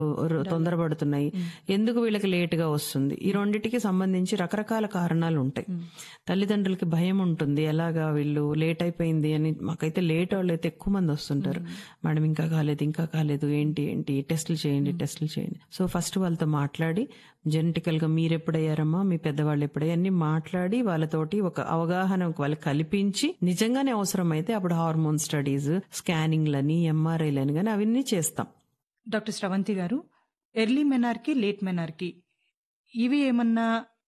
తొందరపడుతున్నాయి ఎందుకు వీళ్ళకి లేట్ గా వస్తుంది ఈ రెండిటికి సంబంధించి రకరకాల కారణాలు ఉంటాయి తల్లిదండ్రులకి భయం ఉంటుంది ఎలాగా వీళ్ళు లేట్ అయిపోయింది అని మాకైతే లేట్ వాళ్ళు అయితే ఎక్కువ మంది వస్తుంటారు మేడం ఇంకా కాలేదు ఇంకా కాలేదు ఏంటి ఏంటి టెస్టులు చేయండి టెస్టులు చేయండి సో ఫస్ట్ వాళ్ళతో మాట్లాడి జెనెటికల్ గా మీరు ఎప్పుడయ్యారమ్మా మీ పెద్దవాళ్ళు ఎప్పుడయ్యారు అన్ని మాట్లాడి వాళ్ళతోటి ఒక అవగాహన వాళ్ళకి కల్పించి నిజంగానే అవసరమైతే అప్పుడు హార్మోన్ స్టడీస్ స్కానింగ్లని ఎంఆర్ఐలని కానీ అవన్నీ చేస్తాం డాక్టర్ స్రవంతి గారు ఎర్లీ మెనార్కి లేట్ మెనార్కి ఇవి ఏమన్నా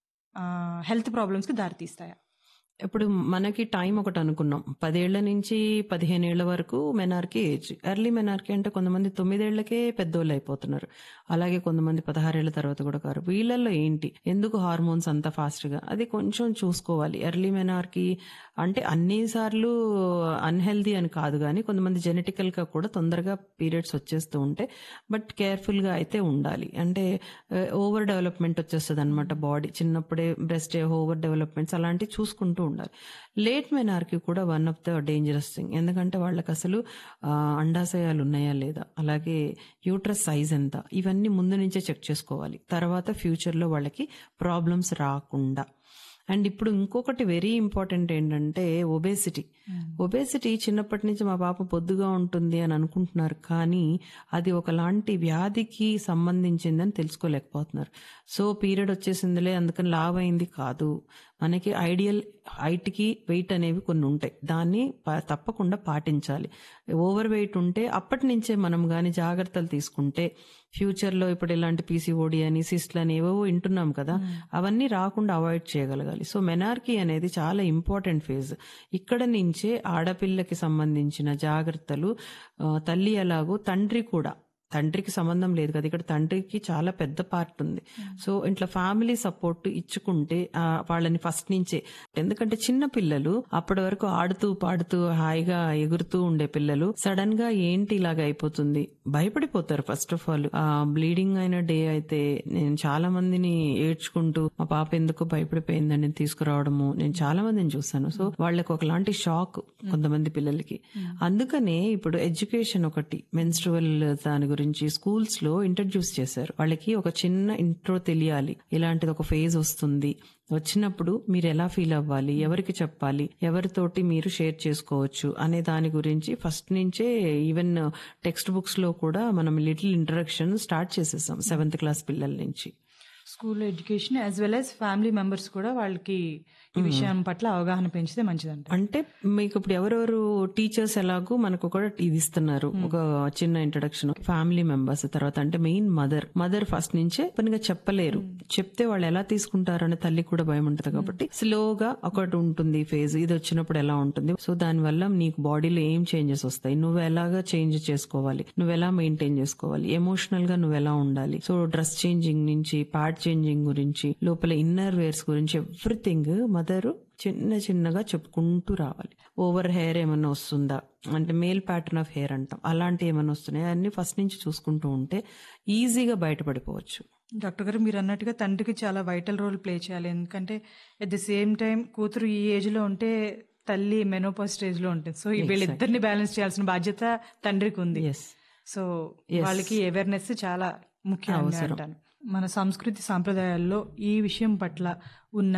హెల్త్ ప్రాబ్లమ్స్కి దారితీస్తాయా ఇప్పుడు మనకి టైం ఒకటి అనుకున్నాం పదేళ్ల నుంచి పదిహేను ఏళ్ల వరకు మెనార్కి ఏజ్ ఎర్లీ మెనార్కి అంటే కొంతమంది తొమ్మిదేళ్లకే పెద్దోళ్ళు అయిపోతున్నారు అలాగే కొంతమంది పదహారేళ్ల తర్వాత కూడా కారు వీళ్ళల్లో ఏంటి ఎందుకు హార్మోన్స్ అంత ఫాస్ట్ గా అది కొంచెం చూసుకోవాలి ఎర్లీ మెనార్కి అంటే అన్ని సార్లు అన్హెల్దీ అని కాదు కానీ కొంతమంది జెనెటికల్ గా కూడా తొందరగా పీరియడ్స్ వచ్చేస్తూ ఉంటే బట్ కేర్ఫుల్ గా అయితే ఉండాలి అంటే ఓవర్ డెవలప్మెంట్ వచ్చేస్తుంది అనమాట బాడీ చిన్నప్పుడే బ్రెస్ట్ ఓవర్ డెవలప్మెంట్స్ అలాంటివి చూసుకుంటూ ఉండాలి లేట్ మెనార్కి కూడా one of the dangerous thing ఎందుకంటే వాళ్ళకి అసలు ఆ, అండాశయాలు ఉన్నాయా లేదా అలాగే యూట్రస్ సైజ్ ఎంత ఇవన్నీ ముందు నుంచే చెక్ చేసుకోవాలి తర్వాత ఫ్యూచర్లో వాళ్ళకి ప్రాబ్లమ్స్ రాకుండా అండ్ ఇప్పుడు ఇంకొకటి వెరీ ఇంపార్టెంట్ ఏంటంటే ఒబేసిటీ ఒబేసిటీ చిన్నప్పటి నుంచి మా పాప పొద్దుగా ఉంటుంది అని అనుకుంటున్నారు కానీ అది ఒకలాంటి వ్యాధికి సంబంధించిందని తెలుసుకోలేకపోతున్నారు సో పీరియడ్ వచ్చేసిందిలే అందుకని లావ్ అయింది కాదు మనకి ఐడియల్ హైట్కి వెయిట్ అనేవి కొన్ని ఉంటాయి దాన్ని ప- తప్పకుండా పాటించాలి ఓవర్ వెయిట్ ఉంటే అప్పటి నుంచే మనం కానీ జాగ్రత్తలు తీసుకుంటే ఫ్యూచర్లో ఇప్పుడు ఇలాంటి పీసీఓడి అని సిస్ట్లు అని ఏవో వింటున్నాం కదా అవన్నీ రాకుండా అవాయిడ్ చేయగలగాలి సో మెనార్కీ అనేది చాలా ఇంపార్టెంట్ ఫేజ్ ఇక్కడ నుంచే ఆడపిల్లకి సంబంధించిన జాగ్రత్తలు ఆ, తల్లి ఎలాగో తండ్రి కూడా తండ్రికి సంబంధం లేదు కదా ఇక్కడ తండ్రికి చాలా పెద్ద పార్ట్ ఉంది సో ఇట్లా ఫ్యామిలీ సపోర్ట్ ఇచ్చుకుంటే ఆ, వాళ్ళని ఫస్ట్ నుంచే ఎందుకంటే చిన్న పిల్లలు అప్పటి వరకు ఆడుతూ పాడుతూ హాయిగా ఎగురుతూ ఉండే పిల్లలు సడన్ గా ఏంటి ఇలాగ అయిపోతుంది భయపడిపోతారు ఫస్ట్ ఆఫ్ ఆల్ బ్లీడింగ్ అయిన డే అయితే నేను చాలా మందిని ఏడ్చుకుంటూ మా పాప ఎందుకు భయపడిపోయిందని తీసుకురావడము నేను చాలా మందిని చూసాను సో వాళ్ళకి ఒకలాంటి షాక్ కొంతమంది పిల్లలకి అందుకనే ఇప్పుడు ఎడ్యుకేషన్ ఒకటి మెన్స్ట్రువల్ దాని గురించి స్కూల్స్ లో ఇంట్రడ్యూస్ చేశారు వాళ్ళకి ఒక చిన్న ఇంట్రో తెలియాలి ఇలాంటిది ఒక ఫేజ్ వస్తుంది వచ్చినప్పుడు మీరు ఎలా ఫీల్ అవ్వాలి ఎవరికి చెప్పాలి ఎవరితోటి మీరు షేర్ చేసుకోవచ్చు అనే దాని గురించి ఫస్ట్ నుంచే ఈవెన్ టెక్స్ట్ బుక్స్ లో కూడా మనం లిటిల్ ఇంట్రడక్షన్ స్టార్ట్ చేసేసాం సెవెంత్ క్లాస్ పిల్లల నుంచి school education as well as family members కూడా వాళ్ళకి ఈ విషయం పట్ల అవగాహన పెంచితే మంచిదంట అంటే మీకు ఇప్పుడు ఎవరెవరు టీచర్స్ ఎలాగో మనకు కూడా ఇది ఇస్తున్నారు ఒక చిన్న ఇంట్రడక్షన్ ఫ్యామిలీ మెంబర్స్ తర్వాత అంటే మెయిన్ మదర్ మదర్ ఫస్ట్ నుంచే పనిగా చెప్పలేరు చెప్తే వాళ్ళు ఎలా తీసుకుంటారు అనే తల్లి కూడా భయం ఉంటుంది కాబట్టి స్లోగా ఒకటి ఉంటుంది ఫేజ్ ఇది వచ్చినప్పుడు ఎలా ఉంటుంది సో దాని వల్ల నీకు బాడీలో ఏం చేంజెస్ వస్తాయి నువ్వు ఎలాగా చేంజ్ చేసుకోవాలి నువ్వు ఎలా మెయింటైన్ చేసుకోవాలి ఎమోషనల్ గా నువ్వు ఎలా ఉండాలి సో డ్రెస్ చేంజింగ్ నుంచి ప్యాడ్ చేంజింగ్ గురించి లోపల ఇన్నర్ వేర్స్ గురించి ఎవ్రీథింగ్ మదర్ చిన్న చిన్నగా చెప్పుకుంటూ రావాలి ఓవర్ హెయిర్ ఏమైనా వస్తుందా అంటే మేల్ ప్యాటర్న్ ఆఫ్ హెయిర్ అంటాం అలాంటి ఏమైనా వస్తున్నాయి అన్ని ఫస్ట్ నుంచి చూసుకుంటూ ఉంటే ఈజీగా బయటపడిపోవచ్చు డాక్టర్ గారు మీరు అన్నట్టుగా తండ్రికి చాలా వైటల్ రోల్ ప్లే చేయాలి ఎందుకంటే ఎట్ ది సేమ్ టైం కూతురు ఈ ఏజ్ లో ఉంటే తల్లి మెనోపా స్టేజ్ లో ఉంటుంది సో ఈ వీళ్ళిద్దరిని బ్యాలెన్స్ చేయాల్సిన బాధ్యత తండ్రికి ఉంది ఎస్ సో వాళ్ళకి అవేర్నెస్ చాలా ముఖ్యం అని అంటాను మన సంస్కృతి సాంప్రదాయాల్లో ఈ విషయం పట్ల ఉన్న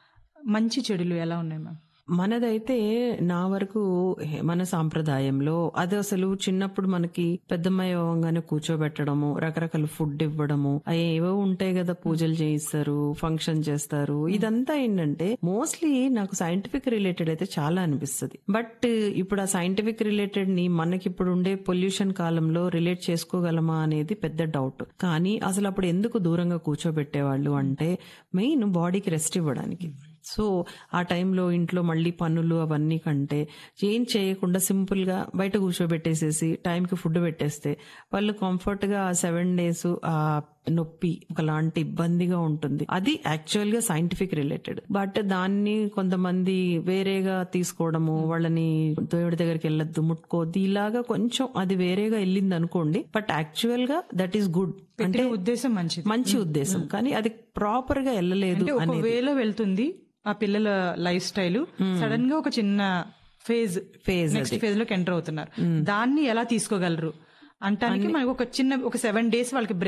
మంచి చెడులు ఎలా ఉన్నాయి మ్యామ్ మనదైతే నా వరకు మన సాంప్రదాయంలో అది అసలు చిన్నప్పుడు మనకి పెద్దమ్మాయి అవ్వగానే కూర్చోబెట్టడము రకరకాల ఫుడ్ ఇవ్వడము అవి ఏవో ఉంటాయి కదా పూజలు చేయిస్తారు ఫంక్షన్ చేస్తారు ఇదంతా ఏంటంటే మోస్ట్లీ నాకు సైంటిఫిక్ రిలేటెడ్ అయితే చాలా అనిపిస్తుంది బట్ ఇప్పుడు ఆ సైంటిఫిక్ రిలేటెడ్ ని మనకి ఇప్పుడు ఉండే పొల్యూషన్ కాలంలో రిలేట్ చేసుకోగలమా అనేది పెద్ద డౌట్ కానీ అసలు అప్పుడు ఎందుకు దూరంగా కూర్చోబెట్టేవాళ్ళు అంటే మెయిన్ బాడీకి రెస్ట్ ఇవ్వడానికి సో ఆ టైంలో ఇంట్లో మళ్ళీ పనులు అవన్నీ కంటే ఏం చేయకుండా సింపుల్ గా బయట కూర్చోబెట్టేసేసి టైంకి ఫుడ్ పెట్టేస్తే వాళ్ళు కంఫర్ట్ గా ఆ సెవెన్ డేస్ ఆ నొప్పి ఒకలాంటి ఇబ్బందిగా ఉంటుంది అది యాక్చువల్ గా సైంటిఫిక్ రిలేటెడ్ బట్ దాన్ని కొంతమంది వేరేగా తీసుకోవడము వాళ్ళని దేవుడి దగ్గరికి వెళ్ళొద్దు ముట్టుకోవద్దు ఇలాగా కొంచెం అది వేరేగా వెళ్ళింది అనుకోండి బట్ యాక్చువల్ గా దట్ ఈస్ గుడ్ అంటే పెట్టిన ఉద్దేశం మంచిది మంచి ఉద్దేశం కానీ అది ప్రాపర్ గా వెళ్ళలేదు అంటే ఒక వేలో వెళ్తుంది ఆ పిల్లల లైఫ్ స్టైల్ సడన్ గా ఒక చిన్న ఫేజ్ ఫేజ్ నెక్స్ట్ ఫేజ్ లోకి ఎంటర్ అవుతున్నారు దాన్ని ఎలా తీసుకోగలరు అంటానికి మనకు ఒక చిన్న ఒక సెవెన్ డేస్ వాళ్ళకి